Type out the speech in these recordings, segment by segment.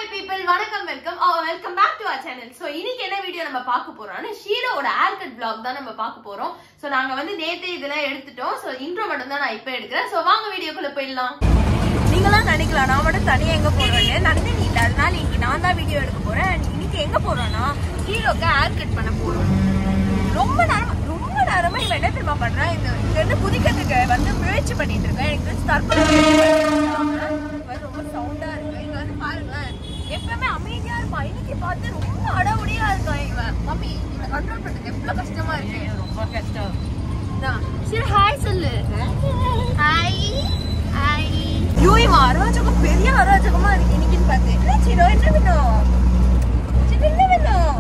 people வணக்கம் welcome welcome back to our channel so இன்னைக்கு என்ன வீடியோ நம்ம பார்க்க போறோம்னா ஷீரோட ஹேர் கட் vlog தான் நம்ம பார்க்க போறோம் ஸோ நாங்க வந்து நேத்தே இதெல்லாம் எடுத்துட்டோம் ஸோ இன்ட்ரோ மட்டும் தான் நான் இப்போ எடுக்கிறேன் ஸோ வாங்க வீடியோக்குள்ள போயிடலாம் நீங்களாம் நினைக்கலாம் நான் மட்டும் தனியா எங்க போறேன்னு நந்தினி இல்ல அதனால இன்னைக்கு நான் தான் வீடியோ எடுக்க போறேன் இன்னைக்கு எங்க போறோம்னா ஹீரோக்கு ஹேர் கட் பண்ண போறோம் ரொம்ப நேரமா ரொம்ப நேரமா இவன் என்ன தெரியுமா பண்றான் இந்த இங்க இருந்து குதிக்கிறதுக்கு வந்து முயற்சி பண்ணிட்டு இருக்கேன் எனக்கு தெரிஞ்சு தற்கொலை இவன் ரொம்ப சவுண்டா இருக்கு இங்க வந்து பாருங்களேன் எப்பவுமே அமைதியா இருப்பான் இன்னைக்கு பார்த்து ரொம்ப அடவுடியா இருக்கான் இவன் மம்மி இவனை கண்ட்ரோல் பண்றது எவ்வளவு கஷ்டமா இருக்கு ரொம்ப கஷ்டம் சரி ஹாய் சொல்லு ஹாய் ஹாய் ஐயோ இவன் அராஜகம் பெரிய அராஜகமா இருக்கு இன்னைக்குன்னு பார்த்து என்ன சிரோ என்ன வேணும் சிரோ, என்ன வேணும்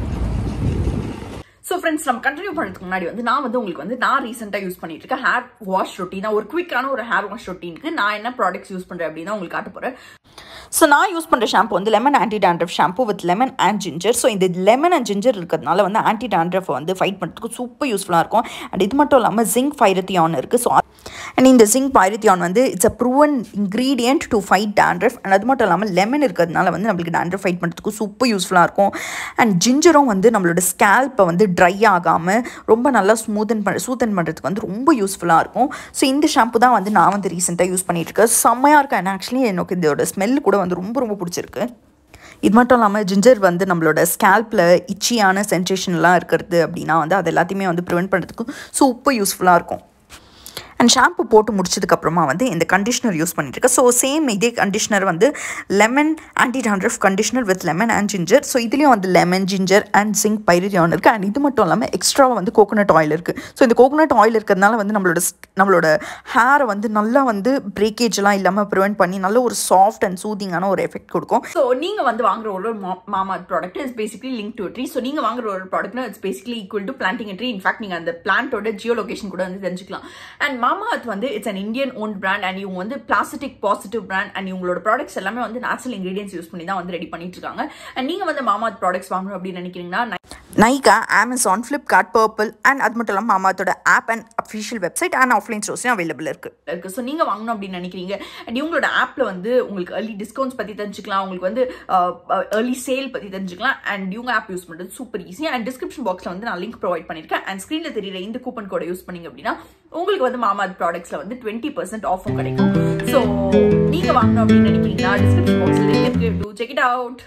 ஸோ ஃப்ரெண்ட்ஸ் நம்ம கண்டினியூ பண்ணுறதுக்கு முன்னாடி வந்து நான் வந்து உங்களுக்கு வந்து நான் ரீசெண்டாக யூஸ் பண்ணிட்டு இருக்கேன் ஹேர் வாஷ் ரொட்டீனா ஒரு குவிக்கான ஒரு ஹேர் வாஷ் ரொட்டீனுக்கு நான் என்ன ப்ராடக்ட்ஸ் யூஸ் பண்ணுறேன் அப்படின்னு உங்களுக்கு காட்ட போகிறேன் ஸோ நான் யூஸ் பண்ணுற ஷாம்பு வந்து lemon anti dandruff shampoo with lemon and ginger so இந்த லெமன் அண்ட் ஜிஞ்சர் இருக்கிறதுனால வந்து ஆன்டி டேண்ட்ரஃப் வந்து ஃபைட் பண்ணுறதுக்கு சூப்பர் யூஸ்ஃபுல்லாக இருக்கும் அண்ட் இது மட்டும் இல்லாமல் ஜிங்க் பைரத்தியான் இருக்குது ஸோ அண்ட் இந்த ஜிங்க் பைரத்தியான் வந்து it's a proven ingredient to fight dandruff and அது மட்டும் இல்லாமல் லெமன் இருக்கிறதுனால வந்து நம்மளுக்கு டேண்ட்ரஃப் ஃபைட் பண்ணுறதுக்கு சூப்பர் யூஸ்ஃபுல்லாக இருக்கும் அண்ட் ஜிஞ்சரும் வந்து நம்மளோட ஸ்கேல்ப்பை வந்து ட்ரை ஆகாமல் ரொம்ப நல்லா ஸ்மூத்தன் பண்ண சூத்தன் பண்ணுறதுக்கு வந்து ரொம்ப யூஸ்ஃபுல்லாக இருக்கும் ஸோ இந்த ஷாம்பு தான் வந்து நான் வந்து ரீசெண்டாக யூஸ் பண்ணிட்டு இருக்கேன் செம்மையாக இருக்கேன் and ஆக்சுவலி எனக்கு இதோட ஸ்மெல் கூட வந்து ரொம்ப ரொம்ப பிடிச்சிருக்கு இது மட்டும் இல்லாமல் ஜிஞ்சர் வந்து நம்மளோட ஸ்கேல்பில் இச்சியான சென்சேஷன்லாம் இருக்கிறது அப்படின்னா வந்து அது எல்லாத்தையுமே வந்து ப்ரிவெண்ட் பண்ணுறதுக்கு சூப்பர் யூஸ்ஃபுல்லாக இருக்கும் அண்ட் ஷாம்பு போட்டு முடிச்சதுக்கப்புறமா வந்து இந்த கண்டிஷனர் யூஸ் பண்ணிட்டு இருக்கேன் ஸோ சேம் இதே கண்டிஷனர் வந்து lemon anti dandruff conditioner with lemon and ginger so இதுலேயும் வந்து lemon ginger and zinc pyrithione இருக்குது அண்ட் இது மட்டும் இல்லாமல் எக்ஸ்ட்ராவாக வந்து கோகோனட் ஆயில் இருக்குது ஸோ இந்த கோகோனட் ஆயில் இருக்கிறதுனால வந்து நம்மளோட sk- நம்மளோட ஹேரை வந்து நல்லா வந்து பிரேக்கேஜ்லாம் இல்லாமல் ப்ரிவெண்ட் பண்ணி நல்ல ஒரு சாஃப்ட் அண்ட் சூதிங்கான ஒரு எஃபெக்ட் கொடுக்கும் ஸோ நீங்கள் வந்து வாங்குற ஒரு மாமா product is basically link to tree so நீங்கள் வாங்குற ஒரு ப்ராடக்ட்னா it's basically equal to planting tree in fact நீங்கள் அந்த பிளான்ட்டோட ஜியோ லொகேஷன் கூட வந்து தெரிஞ்சுக்கலாம் அண்ட் மாமா அர்த் வந்து it's an Indian own brand and இவங்க வந்து பிளாஸ்டிக் பாசிட்டிவ் பிராண்ட் அண்ட் இவங்களோட ப்ராடக்ட்ஸ் எல்லாமே வந்து நேச்சுரல் இன்கிரீடியன்ஸ் யூஸ் பண்ணி தான் வந்து ரெடி பண்ணிட்டு இருக்காங்க அண்ட் நீங்கள் வந்து மாமா ப்ராடக்ட்ஸ் வாங்கணும் அப்படின்னு நினைக்கிறீங்கன்னா Nykaa Amazon Flipkart Purplle and அது மட்டும் இல்லாமல் மாமாத்தோட app and official website and offline ஸ்டோர்ஸும் அவைலபிள் இருக்குது இருக்குது ஸோ நீங்கள் வாங்கணும் அப்படின்னு நினைக்கிறீங்க அண்ட் இவங்களோட ஆப்பில் வந்து உங்களுக்கு early டிஸ்கவுண்ட்ஸ் பற்றி தெரிஞ்சுக்கலாம் உங்களுக்கு வந்து early சேல் பற்றி தெரிஞ்சுக்கலாம் அண்ட் இவங்க ஆப் யூஸ் பண்ணுறது சூப்பர் ஈஸி அண்ட் டிஸ்கிரிப்ஷன் பாக்ஸில் வந்து நான் லிங்க் ப்ரொவைட் பண்ணியிருக்கேன் அண்ட் ஸ்க்ரீனில் தெரியுற இந்த கூப்பன் கோடை யூஸ் பண்ணீங்க அப்படின்னா உங்களுக்கு வந்து மாமா ப்ராடக்ட்ஸில் வந்து டுவெண்ட்டி பர்சன்ட் ஆஃபும் கிடைக்கும் ஸோ நீங்கள் வாங்கணும் அப்படின்னு நினைக்கிறீங்கன்னா டிஸ்கிரிப்ஷன் பாக்ஸில் லிங்க் இருக்கு டூ செக் இட் அவுட்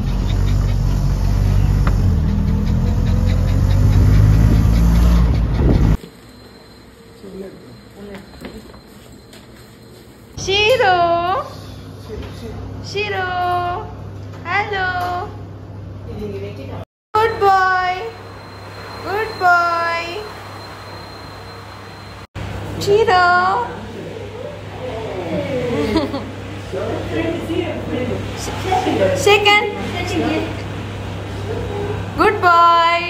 ஷீரோ ஷீரோ hello good boy good boy ஷீரோ செகண்ட் குட் பாய்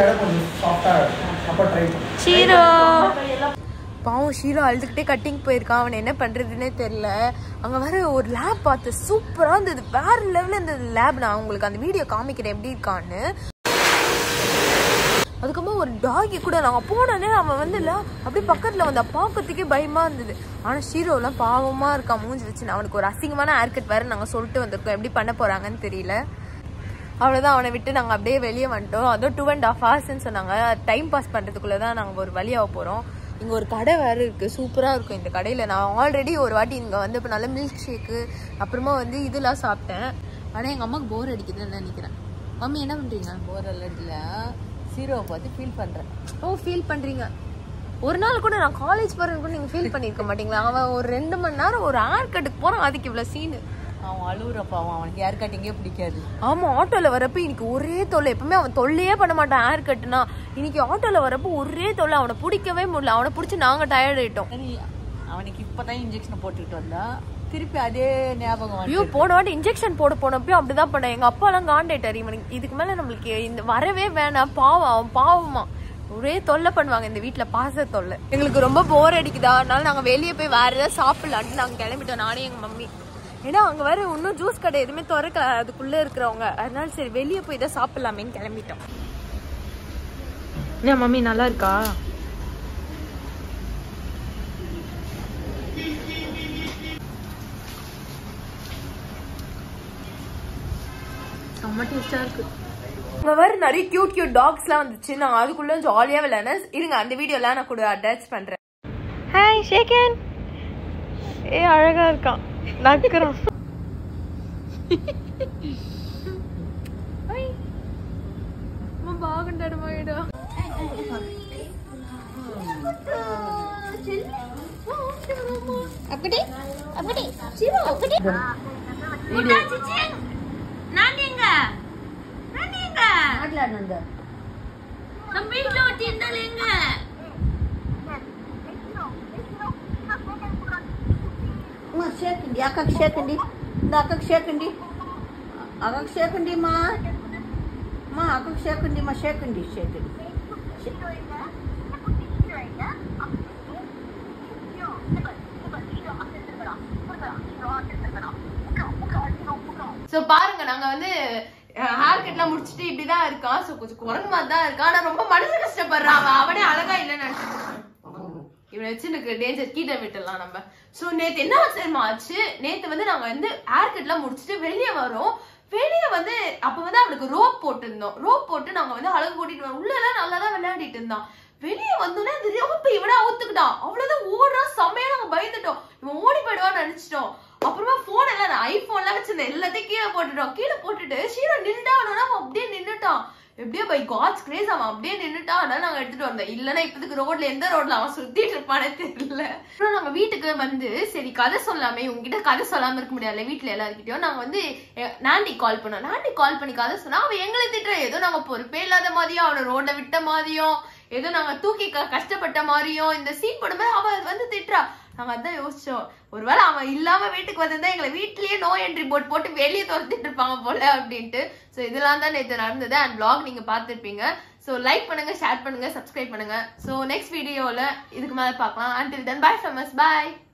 ஷீரோ பாவம் ஷீரோ அழுதுகிட்டே கட்டிங் போயிருக்கான் அவன் என்ன பண்றதுன்னே தெரியல அங்க வேற ஒரு லேப் பார்த்து சூப்பரா இருந்தது வேற லெவல்ல இருந்தது லேப் நான் உங்களுக்கு அந்த வீடியோ காமிக்கிறேன் எப்படி இருக்கான்னு அதுக்கப்புறம் ஒரு டாகி கூட நாங்கள் போனோடனே அவன் வந்து இல்ல அப்படியே பக்கத்தில் வந்த பார்க்கறதுக்கே பயமா இருந்தது ஆனால் ஷீரோலாம் பாவமா இருக்கான் மூஞ்சி வச்சு நான் அவனுக்கு ஒரு அசிங்கமான ஹேர் கட் வேற நாங்கள் சொல்லிட்டு வந்திருக்கோம் எப்படி பண்ண போறாங்கன்னு தெரியல அவ்வளோதான் அவனை விட்டு நாங்கள் அப்படியே வெளியே வந்துட்டோம் அதுவும் டூ அண்ட் ஹாஃப் ஹவர்ஸ்ன்னு சொன்னாங்க டைம் பாஸ் பண்ணுறதுக்குள்ளே தான் நாங்கள் ஒரு வழியாக போகிறோம் இங்கே ஒரு கடை வேறு இருக்குது சூப்பராக இருக்கும் இந்த கடையில் நான் ஆல்ரெடி ஒரு வாட்டி இங்கே வந்து இப்போ நல்ல மில்க் ஷேக்கு அப்புறமா வந்து இதெல்லாம் சாப்பிட்டேன் ஆனால் எங்கள் அம்மாவுக்கு போர் அடிக்குதுன்னு நினைக்கிறேன் மம்மி என்ன பண்ணுறீங்க போகிற இடத்துல சீரோவை பார்த்து ஃபீல் பண்ணுறேன் ஓ ஃபீல் பண்ணுறீங்க ஒரு நாள் கூட நான் காலேஜ் போகிறேன்னு கூட நீங்கள் ஃபீல் பண்ணியிருக்க மாட்டீங்களா அவன் ஒரு ரெண்டு மணி நேரம் ஒரு ஹேர் கட்டுக்கு போகிறான் அதுக்கு இவ்வளோ சீனு அவன் அழுகுறப்ப அவன் அவனுக்கு ஹேர் கட்டிங்கே பிடிக்காது ஆமா ஆட்டோல வரப்ப இன்னைக்கு ஒரே தொல்லை எப்பவுமே அவன் தொல்லையே பண்ண மாட்டான் ஹேர் கட்டுனா இன்னைக்கு ஆட்டோல வரப்ப ஒரே தொல்லை அவனை பிடிக்கவே முடியல அவனை பிடிச்சி நாங்க டயர்ட் ஆயிட்டோம் சரி அவனுக்கு இப்போ தான் இன்ஜெக்ஷன் போட்டுக்கிட்டு வந்தா திருப்பி அதே ஞாபகம் வந்து ஐயோ போன வாட்டி இன்ஜெக்ஷன் போட போனப்பயும் அப்படிதான் பண்ணேன் எங்க அப்பா எல்லாம் காண்டாயிட்டாரு இவனுக்கு இதுக்கு மேல நம்மளுக்கு இந்த வரவே வேணாம் பாவம் அவன் பாவமா ஒரே தொல்லை பண்ணுவாங்க இந்த வீட்ல பாச தொல்லை எங்களுக்கு ரொம்ப போர் அடிக்குதா அதனால நாங்க வெளியே போய் வேற ஏதாவது சாப்பிடலான்ட்டு நாங்க கிளம்பிட்டோம் நானே எங்க மம்மி ஏன்னா அங்க வேற இன்னும் ஜூஸ் கடை எதுவுமே திறக்கல அதுக்குள்ள இருக்கிறவங்க அதனால சரி வெளியே போய் தான் சாப்பிடலாமேன்னு கிளம்பிட்டோம் என்ன மம்மி நல்லா இருக்கா செம்ம டேஸ்டா இருக்கு அங்க வேற நிறைய கியூட் கியூட் டாக்ஸ்லாம் வந்துச்சு நாங்க அதுக்குள்ள ஜாலியா விளையாட இருங்க அந்த வீடியோலாம் நான் கூட அட்டாச் பண்றேன் ஹாய் ஷேகன் ஏ அழகா இருக்கான் நக்குறான் బాగుంటాడు మా వీడు ఒకటి ఒకటి శివ ఒకటి నాన్న எங்க நானி எங்க మాట్లాడినందు நம்ம வீட்டுல ஒட்டி இருந்தாலும் எங்க మా షేక్ అండి అక్కకి షేక్ అండి இந்த అక్కకి షేక్ అండి అక్కకి షేక్ అండి మా మా అక్కకి షేక్ అండి మా షేక్ అండి షేక్ అండి சோ பாருங்க நாங்க வந்து ஹேர் கட்லாம் முடிச்சிட்டு இப்படிதான் இருக்கான் சோ கொஞ்சம் குரங்கு மாதிரி தான் இருக்கான் ஆனா ரொம்ப மனசு கஷ்டப்படுறான் அவன் அவனே அழகா இல்லைன்னு நினைச்சிட்டு இவனை வச்சு எனக்கு டேஞ்சர் கீட்ட விட்டுடலாம் நம்ம சோ நேத்து என்ன தெரியுமா ஆச்சு நேத்து வந்து நாங்க வந்து ஹேர் கட்லாம் முடிச்சிட்டு வெளியே வரோம் வெளியே வந்து அப்ப வந்து அவனுக்கு ரோப் போட்டிருந்தோம் ரோப் போட்டு நாங்க வந்து அழகு கூட்டிட்டு வரோம் உள்ள எல்லாம் நல்லா தான் விளையாடிட்டு இருந்தான் வெளியே வந்தோடனே அந்த ரோப் இவனா அவுத்துக்கிட்டான் அவ்வளவுதான் ஓடுறான் செம்மையா நாங்க பயந்துட்டோம் இவன் ஓடி போயிடுவான்னு நினைச்சிட்டோம் அப்புறமா போன் எல்லாம் நான் ஐபோன்லாம் வச்சிருந்தேன் எல்லாத்தையும் கீழே போட்டுட்டோம் கீழே போட்டுட்டு ஷீரோ நின்றுட்டான் அவன் அப்படியே நின்னுட்டான் எப்படியோ பை காட்ஸ் கிரேஸ் அவன் அப்படியே நின்னுட்டான் அதனால நாங்க எடுத்துட்டு வந்தோம் இல்லன்னா இப்போதைக்கு ரோட்ல எந்த ரோட்ல அவன் சுத்திட்டு இருப்பானே தெரியல அப்புறம் நாங்க வீட்டுக்கு வந்து சரி கதை சொல்லாமே உங்ககிட்ட கதை சொல்லாம இருக்க முடியாது வீட்டுல எல்லாருக்கிட்டயும் நாங்க வந்து எ- நாண்டி கால் பண்ணோம் நாண்டி கால் பண்ணி கதை சொன்னா அவன் எங்களை திட்டுற ஏதோ நாங்க பொறுப்பே இல்லாத மாதிரியும் அவனை ரோட்ல விட்ட மாதிரியும் ஏதோ நாங்க தூக்கி க- கஷ்டப்பட்ட மாதிரியும் இந்த சீன் போடும்போது அவன் வந்து திட்டுறா நாங்க அதான் யோசிச்சோம் ஒருவேளை அவன் இல்லாம வீட்டுக்கு வந்திருந்தா எங்களை வீட்லயே நோ என்ட்ரி போர்ட் போட்டு வெளியே துரத்திட்டு இருப்பாங்க போல அப்படின்ட்டு சோ இதெல்லாம் தான் நேற்று நடந்தது அண்ட் vlog நீங்க பார்த்திருப்பீங்க சோ லைக் பண்ணுங்க ஷேர் பண்ணுங்க சப்ஸ்கிரைப் பண்ணுங்க சோ நெக்ஸ்ட் வீடியோல இதுக்கு மேல பார்க்கலாம் until then bye from us bye